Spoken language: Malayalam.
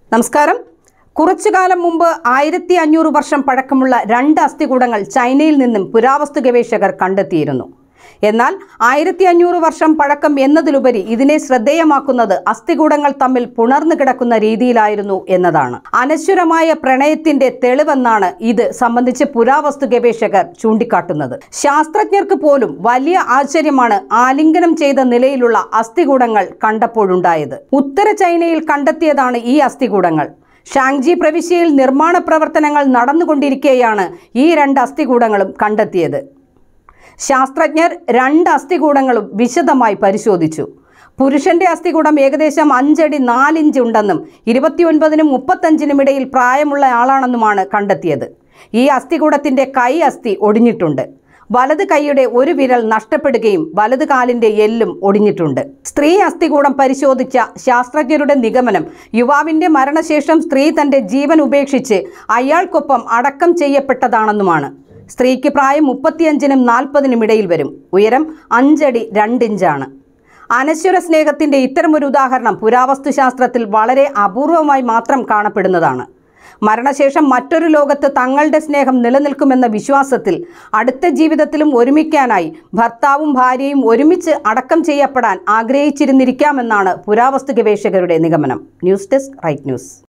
നമസ്കാരം കുറച്ചു കാലം മുമ്പ് ആയിരത്തി അഞ്ഞൂറ് വർഷം പഴക്കമുള്ള രണ്ട് അസ്ഥികൂടങ്ങൾ ചൈനയിൽ നിന്നും പുരാവസ്തു ഗവേഷകർ കണ്ടെത്തിയിരുന്നു എന്നാൽ ആയിരത്തി അഞ്ഞൂറ് വർഷം പഴക്കം എന്നതിലുപരി ഇതിനെ ശ്രദ്ധേയമാക്കുന്നത് അസ്ഥികൂടങ്ങൾ തമ്മിൽ പുണർന്നു കിടക്കുന്ന രീതിയിലായിരുന്നു എന്നതാണ് അനശ്വരമായ പ്രണയത്തിന്റെ തെളിവെന്നാണ് ഇത് സംബന്ധിച്ച് പുരാവസ്തു ഗവേഷകർ ചൂണ്ടിക്കാട്ടുന്നത് ശാസ്ത്രജ്ഞർക്ക് പോലും വലിയ ആശ്ചര്യമാണ് ആലിംഗനം ചെയ്ത നിലയിലുള്ള അസ്ഥികൂടങ്ങൾ കണ്ടപ്പോഴുണ്ടായത് ഉത്തര ചൈനയിൽ കണ്ടെത്തിയതാണ് ഈ അസ്ഥികൂടങ്ങൾ ഷാങ്ജി പ്രവിശ്യയിൽ നിർമ്മാണ പ്രവർത്തനങ്ങൾ നടന്നുകൊണ്ടിരിക്കെയാണ് ഈ രണ്ട് അസ്ഥികൂടങ്ങളും കണ്ടെത്തിയത് ശാസ്ത്രജ്ഞർ രണ്ട് അസ്ഥികൂടങ്ങളും വിശദമായി പരിശോധിച്ചു പുരുഷന്റെ അസ്ഥികൂടം ഏകദേശം അഞ്ചടി നാലിഞ്ച് ഉണ്ടെന്നും ഇരുപത്തിയൊൻപതിനും മുപ്പത്തഞ്ചിനും ഇടയിൽ പ്രായമുള്ള ആളാണെന്നുമാണ് കണ്ടെത്തിയത് ഈ അസ്ഥികൂടത്തിന്റെ കൈ അസ്ഥി ഒടിഞ്ഞിട്ടുണ്ട് വലത് കൈയുടെ ഒരു വിരൽ നഷ്ടപ്പെടുകയും വലത് കാലിന്റെ എല്ലും ഒടിഞ്ഞിട്ടുണ്ട് സ്ത്രീ അസ്ഥികൂടം പരിശോധിച്ച ശാസ്ത്രജ്ഞരുടെ നിഗമനം യുവാവിന്റെ മരണശേഷം സ്ത്രീ തന്റെ ജീവൻ ഉപേക്ഷിച്ച് അയാൾക്കൊപ്പം അടക്കം ചെയ്യപ്പെട്ടതാണെന്നുമാണ് സ്ത്രീക്ക് പ്രായം മുപ്പത്തിയഞ്ചിനും നാൽപ്പതിനും ഇടയിൽ വരും ഉയരം അഞ്ചടി രണ്ടിഞ്ചാണ് അനശ്വര സ്നേഹത്തിന്റെ ഇത്തരമൊരു ഉദാഹരണം പുരാവസ്തു ശാസ്ത്രത്തിൽ വളരെ അപൂർവമായി മാത്രം കാണപ്പെടുന്നതാണ് മരണശേഷം മറ്റൊരു ലോകത്ത് തങ്ങളുടെ സ്നേഹം നിലനിൽക്കുമെന്ന വിശ്വാസത്തിൽ അടുത്ത ജീവിതത്തിലും ഒരുമിക്കാനായി ഭർത്താവും ഭാര്യയും ഒരുമിച്ച് അടക്കം ചെയ്യപ്പെടാൻ ആഗ്രഹിച്ചിരുന്നിരിക്കാമെന്നാണ് പുരാവസ്തു ഗവേഷകരുടെ നിഗമനം ന്യൂസ് ഡെസ്ക് റൈറ്റ് ന്യൂസ്